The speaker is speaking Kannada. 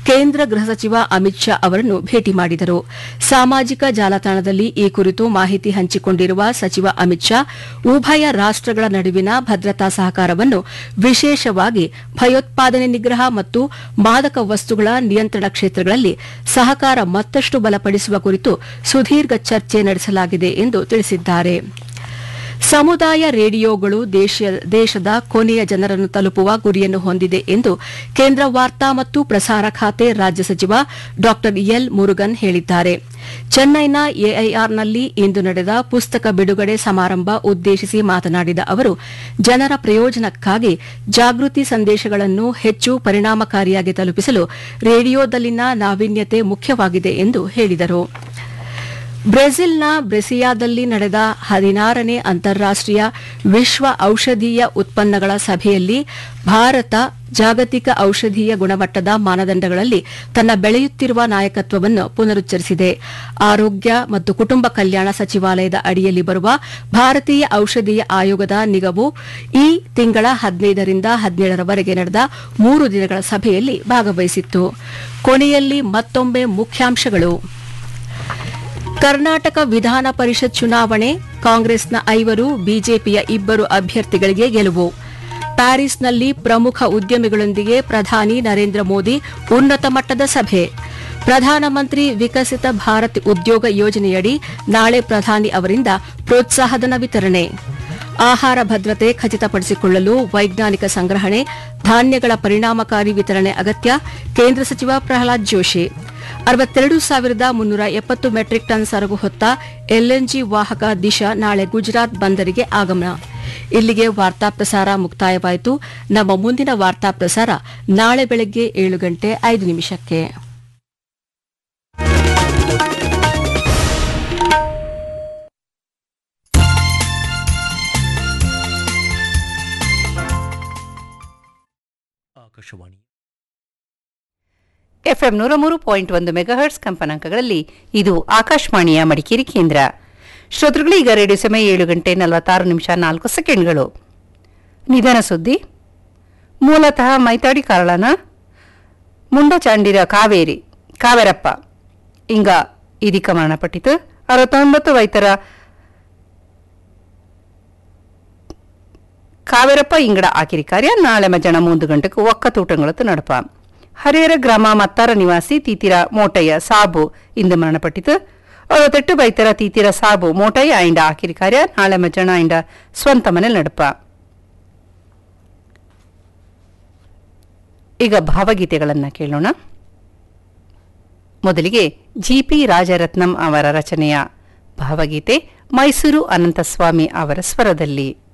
ಕೇಂದ್ರ ಗೃಹ ಸಚಿವ ಅಮಿತ್ ಶಾ ಅವರನ್ನು ಭೇಟಿ ಮಾಡಿದರು ಸಾಮಾಜಿಕ ಜಾಲತಾಣದಲ್ಲಿ ಈ ಕುರಿತು ಮಾಹಿತಿ ಹಂಚಿಕೊಂಡಿರುವ ಸಚಿವ ಅಮಿತ್ ಶಾ ಉಭಯ ರಾಷ್ಟಗಳ ನಡುವಿನ ಭದ್ರತಾ ಸಹಕಾರವನ್ನು ವಿಶೇಷವಾಗಿ ಭಯೋತ್ಪಾದನೆ ನಿಗ್ರಹ ಮತ್ತು ಮಾದಕ ವಸ್ತುಗಳ ನಿಯಂತ್ರಣ ಕ್ಷೇತ್ರಗಳಲ್ಲಿ ಸಹಕಾರ ಮತ್ತಷ್ಟು ಬಲಪಡಿಸುವ ಕುರಿತು ಸುದೀರ್ಘ ಚರ್ಚೆ ನಡೆಸಲಾಗಿದೆ ಎಂದು ತಿಳಿಸಿದ್ದಾರೆ ಸಮುದಾಯ ರೇಡಿಯೋಗಳು ದೇಶ- ದೇಶದ ಕೊನೆಯ ಜನರನ್ನು ತಲುಪುವ ಗುರಿಯನ್ನು ಹೊಂದಿದೆ ಎಂದು ಕೇಂದ್ರ ವಾರ್ತಾ ಮತ್ತು ಪ್ರಸಾರ ಖಾತೆ ರಾಜ್ಯ ಸಚಿವ ಡಾ ಎಲ್ ಮುರುಗನ್ ಹೇಳಿದ್ದಾರೆ ಚೆನ್ನೈನ ಎಐಆರ್ನಲ್ಲಿ ಇಂದು ನಡೆದ ಪುಸ್ತಕ ಬಿಡುಗಡೆ ಸಮಾರಂಭ ಉದ್ದೇಶಿಸಿ ಮಾತನಾಡಿದ ಅವರು ಜನರ ಪ್ರಯೋಜನಕ್ಕಾಗಿ ಜಾಗೃತಿ ಸಂದೇಶಗಳನ್ನು ಹೆಚ್ಚು ಪರಿಣಾಮಕಾರಿಯಾಗಿ ತಲುಪಿಸಲು ರೇಡಿಯೋದಲ್ಲಿನ ನಾವೀನ್ಯತೆ ಮುಖ್ಯವಾಗಿದೆ ಎಂದು ಹೇಳಿದರು ಬ್ರೆಜಿಲ್ನ ಬ್ರೆಸಿಯಾದಲ್ಲಿ ನಡೆದ ಹದಿನಾರನೇ ಅಂತಾರಾಷ್ಟೀಯ ವಿಶ್ವ ಔಷಧೀಯ ಉತ್ಪನ್ನಗಳ ಸಭೆಯಲ್ಲಿ ಭಾರತ ಜಾಗತಿಕ ಔಷಧೀಯ ಗುಣಮಟ್ಟದ ಮಾನದಂಡಗಳಲ್ಲಿ ತನ್ನ ಬೆಳೆಯುತ್ತಿರುವ ನಾಯಕತ್ವವನ್ನು ಪುನರುಚ್ಚರಿಸಿದೆ ಆರೋಗ್ಯ ಮತ್ತು ಕುಟುಂಬ ಕಲ್ಯಾಣ ಸಚಿವಾಲಯದ ಅಡಿಯಲ್ಲಿ ಬರುವ ಭಾರತೀಯ ಔಷಧೀಯ ಆಯೋಗದ ನಿಗಮವು ಈ ತಿಂಗಳ ಹದಿನೈದರಿಂದ ಹದಿನೇಳರವರೆಗೆ ನಡೆದ ಮೂರು ದಿನಗಳ ಸಭೆಯಲ್ಲಿ ಭಾಗವಹಿಸಿತ್ತು ಕೊನೆಯಲ್ಲಿ ಮತ್ತೊಮ್ಮೆ ಮುಖ್ಯಾಂಶಗಳು ಕರ್ನಾಟಕ ವಿಧಾನ ಪರಿಷತ್ ಚುನಾವಣೆ ಕಾಂಗ್ರೆಸ್ನ ಐವರು ಬಿಜೆಪಿಯ ಇಬ್ಬರು ಅಭ್ಯರ್ಥಿಗಳಿಗೆ ಗೆಲುವು ಪ್ಯಾರಿಸ್ನಲ್ಲಿ ಪ್ರಮುಖ ಉದ್ಯಮಿಗಳೊಂದಿಗೆ ಪ್ರಧಾನಿ ನರೇಂದ್ರ ಮೋದಿ ಉನ್ನತ ಮಟ್ಟದ ಸಭೆ ಪ್ರಧಾನಮಂತ್ರಿ ವಿಕಸಿತ ಭಾರತ್ ಉದ್ಯೋಗ ಯೋಜನೆಯಡಿ ನಾಳೆ ಪ್ರಧಾನಿ ಅವರಿಂದ ಪ್ರೋತ್ಸಾಹಧನ ವಿತರಣೆ ಆಹಾರ ಭದ್ರತೆ ಖಚಿತಪಡಿಸಿಕೊಳ್ಳಲು ವೈಜ್ಞಾನಿಕ ಸಂಗ್ರಹಣೆ ಧಾನ್ಯಗಳ ಪರಿಣಾಮಕಾರಿ ವಿತರಣೆ ಅಗತ್ಯ ಕೇಂದ್ರ ಸಚಿವ ಪ್ರಹ್ಲಾದ್ ಜೋಶಿ ಅರವತ್ತೆರಡು ಸಾವಿರದ ಮುನ್ನೂರ ಎಪ್ಪತ್ತು ಮೆಟ್ರಿಕ್ ಟನ್ ಸರಕು ಹೊತ್ತ ಎಲ್ಎನ್ಜಿ ವಾಹಕ ದಿಶಾ ನಾಳೆ ಗುಜರಾತ್ ಬಂದರಿಗೆ ಆಗಮನ ಇಲ್ಲಿಗೆ ವಾರ್ತಾ ಪ್ರಸಾರ ಮುಕ್ತಾಯವಾಯಿತು ನಮ್ಮ ಮುಂದಿನ ವಾರ್ತಾ ಪ್ರಸಾರ ನಾಳೆ ಬೆಳಗ್ಗೆ ಏಳು ಗಂಟೆ ಐದು ನಿಮಿಷಕ್ಕೆ ಆಕಾಶವಾಣಿ ಎಫ್ಎಂ ನೂರ ಮೂರು ಪಾಯಿಂಟ್ ಒಂದು ಮೆಗಾಹರ್ಟ್ಸ್ ಕಂಪನಾಂಕಗಳಲ್ಲಿ ಇದು ಆಕಾಶವಾಣಿಯ ಮಡಿಕೇರಿ ಕೇಂದ್ರ ಶ್ರೋತೃಗಳು ಈಗ ರೇಡಿಯೋ ಸಮಯ ಏಳು ಗಂಟೆ ನಲವತ್ತಾರು ನಿಮಿಷ ನಾಲ್ಕು ಸೆಕೆಂಡ್ಗಳು ನಿಧನ ಸುದ್ದಿ ಮೂಲತಃ ಮೈತಾಡಿ ಕಾರಳನ ಮುಂಡಚಾಂಡಿರ ಕಾವೇರಿ ಕಾವೇರಪ್ಪ ಇಂಗ ಇದೀಗ ಮರಣಪಟ್ಟಿತು ಅರವತ್ತೊಂಬತ್ತು ವೈತರ ಕಾವೇರಪ್ಪ ಇಂಗಡ ಆಕಿರಿ ಕಾರ್ಯ ನಾಳೆ ಮಧ್ಯಾಹ್ನ ಮೂರು ಗಂಟೆಗೆ ಒಕ್ಕತೂಟಂಗಳತ್ತು ನಡಪ ಹರಿಹರ ಗ್ರಾಮ ಮತ್ತಾರ ನಿವಾಸಿ ತೀತಿರ ಮೋಟಯ್ಯ ಸಾಬು ಇಂದು ಮರಣಪಟ್ಟಿತು ಅರವತ್ತೆಟ್ಟು ಬೈತರ ತೀತಿರ ಸಾಬು ಮೋಟಯ್ಯ ಆಯಿಂಡ ಆಕಿರಿ ಕಾರ್ಯ ನಾಳೆ ಮಧ್ಯಾಹ್ನ ಆಯಿಂಡ ಸ್ವಂತ ಮನೆ ನಡಪ ಈಗ ಭಾವಗೀತೆಗಳನ್ನು ಕೇಳೋಣ ಮೊದಲಿಗೆ ಜಿಪಿ ರಾಜರತ್ನಂ ಅವರ ರಚನೆಯ ಭಾವಗೀತೆ ಮೈಸೂರು ಅನಂತಸ್ವಾಮಿ ಅವರ ಸ್ವರದಲ್ಲಿ